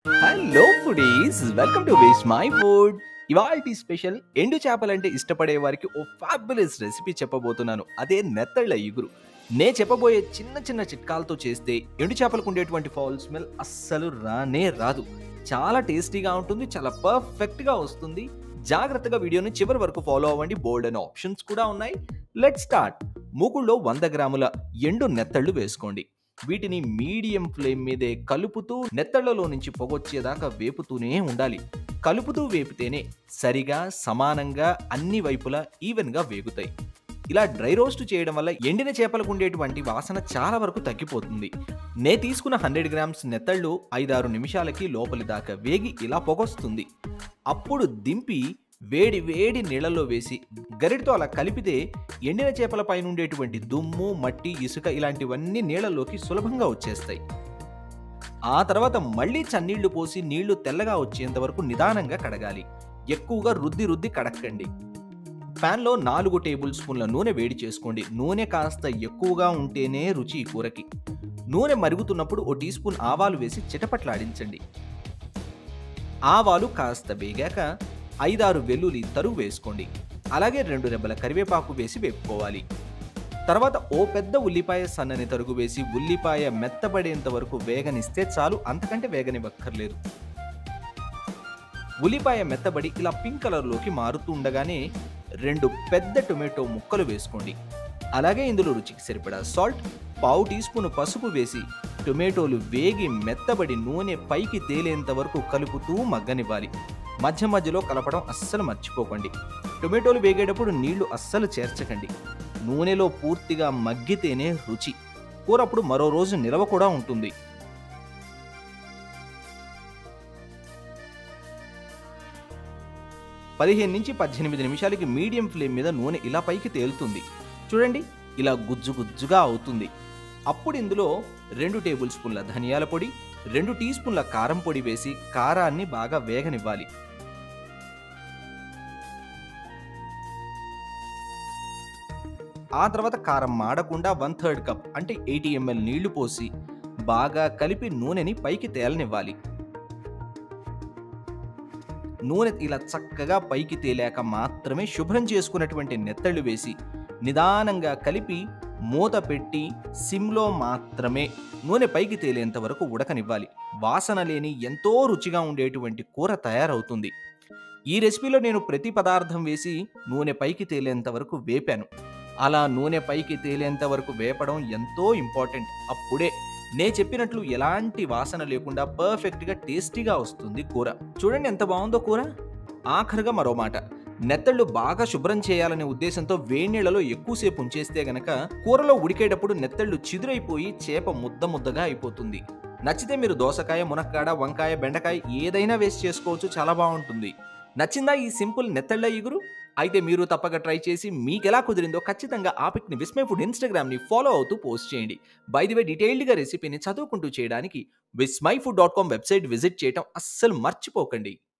hello foodies welcome to waste my food ఇవాల్టి స్పెషల్ ఎండు చేపలంటే ఇష్టపడే వారికి ఓ ఫ్యాబులస్ రెసిపీ చెప్పబోతున్నాను అదే నెత్తళ్ళ ఇగురు నే చెప్పబోయే చిన్న చిన్న చిట్కాలతో చేస్తే ఎండు చేపలకు ఉండేటువంటి ఫౌల్ స్మెల్ అస్సలు రానే రాదు చాలా టేస్టీగా ఉంటుంది చాలా పర్ఫెక్ట్ గా వస్తుంది జాగ్రత్తగా వీడియోని చివరి వరకు ఫాలో అవ్వండి బోల్డ్ అనే ఆప్షన్స్ కూడా ఉన్నాయి లెట్ స్టార్ట్ మూకుల్లో వంద గ్రాముల ఎండు నెత్తళ్ళు వేసుకోండి వీటిని మీడియం ఫ్లేమ్ మీదే కలుపుతూ నెత్తళ్లలో నుంచి పొగొచ్చేదాకా వేపుతూనే ఉండాలి కలుపుతూ వేపితేనే సరిగా సమానంగా అన్ని వైపులా ఈవెన్గా వేగుతాయి ఇలా డ్రై రోస్ట్ చేయడం వల్ల ఎండిన చేపలకు ఉండేటువంటి వాసన చాలా వరకు తగ్గిపోతుంది నే తీసుకున్న హండ్రెడ్ గ్రామ్స్ నెత్తళ్ళు ఐదారు నిమిషాలకి లోపలి దాకా వేగి ఇలా పొగొస్తుంది అప్పుడు దింపి వేడి వేడి నీళ్ళలో వేసి గరిటతో అలా కలిపితే ఎండిన చేపల పైన ఉండేటువంటి దుమ్ము మట్టి ఇసుక ఇలాంటివన్నీ నీళ్ళలోకి సులభంగా వచ్చేస్తాయి ఆ తర్వాత మళ్ళీ చన్నీళ్లు పోసి నీళ్లు తెల్లగా వచ్చేంత వరకు నిదానంగా కడగాలి ఎక్కువగా రుద్ది రుద్ది కడక్కండి ప్యాన్లో నాలుగు టేబుల్ స్పూన్ల నూనె వేడి చేసుకోండి నూనె కాస్త ఎక్కువగా ఉంటేనే రుచి ఈ కూరకి నూనె మరుగుతున్నప్పుడు ఓ టీ స్పూన్ ఆవాలు వేసి చిటపట్లాడించండి ఆవాలు కాస్త వేగాక ఐదారు వెల్లుల్లి తరుగు వేసుకోండి అలాగే రెండు రెబ్బల కరివేపాకు వేసి వేపుకోవాలి తర్వాత ఓ పెద్ద ఉల్లిపాయ సన్నని తరుగు వేసి ఉల్లిపాయ మెత్తబడేంత వరకు వేగనిస్తే చాలు అంతకంటే వేగనివ్వక్కర్లేదు ఉల్లిపాయ మెత్తబడి ఇలా పింక్ కలర్లోకి మారుతూ ఉండగానే రెండు పెద్ద టొమాటో ముక్కలు వేసుకోండి అలాగే ఇందులో రుచికి సరిపడా సాల్ట్ పావు టీ స్పూన్ పసుపు వేసి టొమాటోలు వేగి మెత్తబడి నూనె పైకి తేలేంత వరకు కలుపుతూ మగ్గనివ్వాలి మధ్య మధ్యలో కలపడం అస్సలు మర్చిపోకండి టొమాటోలు వేగేటప్పుడు నీళ్లు అస్సలు చేర్చకండి నూనెలో పూర్తిగా మగ్గితేనే రుచి కూర అప్పుడు మరో రోజు నిలవ కూడా ఉంటుంది పదిహేను నుంచి పద్దెనిమిది నిమిషాలకి మీడియం ఫ్లేమ్ మీద నూనె ఇలా పైకి తేలుతుంది చూడండి ఇలా గుజ్జు గుజ్జుగా అవుతుంది అప్పుడు ఇందులో రెండు టేబుల్ స్పూన్ల ధనియాల పొడి రెండు టీ స్పూన్ల కారం పొడి వేసి కారాన్ని బాగా వేగనివ్వాలి ఆ తర్వాత కారం మాడకుండా వన్ థర్డ్ కప్ అంటే ఎయిటీ ఎంఎల్ నీళ్లు పోసి బాగా కలిపి నూనెని పైకి తేలనివ్వాలి నూనె ఇలా చక్కగా పైకి తేలాక మాత్రమే శుభ్రం చేసుకున్నటువంటి నెత్తళ్ళు వేసి నిదానంగా కలిపి మూత పెట్టి సిమ్లో మాత్రమే నూనె పైకి తేలేంత వరకు ఉడకనివ్వాలి వాసన లేని ఎంతో రుచిగా ఉండేటువంటి కూర తయారవుతుంది ఈ రెసిపీలో నేను ప్రతి పదార్థం వేసి నూనె పైకి తేలేంత వరకు వేపాను అలా నూనె పైకి తేలేంత వరకు వేపడం ఎంతో ఇంపార్టెంట్ అప్పుడే నే చెప్పినట్లు ఎలాంటి వాసన లేకుండా పర్ఫెక్ట్గా టేస్టీగా వస్తుంది కూర చూడండి ఎంత బాగుందో కూర ఆఖరిగా మరో మాట నెత్తళ్ళు బాగా శుభ్రం చేయాలనే ఉద్దేశంతో వేడినీళ్లలో ఎక్కువసేపు ఉంచేస్తే గనక కూరలో ఉడికేటప్పుడు నెత్తళ్ళు చిదురైపోయి చేప ముద్ద ముద్దగా అయిపోతుంది నచ్చితే మీరు దోసకాయ మునక్కాడ వంకాయ బెండకాయ ఏదైనా వేస్ట్ చేసుకోవచ్చు చాలా బాగుంటుంది నచ్చిందా ఈ సింపుల్ నెత్తళ్ళ ఇగురు అయితే మీరు తప్పక ట్రై చేసి మీకు ఎలా కుదిరిందో ఖచ్చితంగా ఆ పిక్ని విస్మయ్ ఫుడ్ ఇన్స్టాగ్రామ్ని ఫాలో అవుతూ పోస్ట్ చేయండి బై ది వే డీటెయిల్డ్గా రెసిపీని చదువుకుంటూ చేయడానికి Vismai food dot com website visit చేయడం అస్సలు మర్చిపోకండి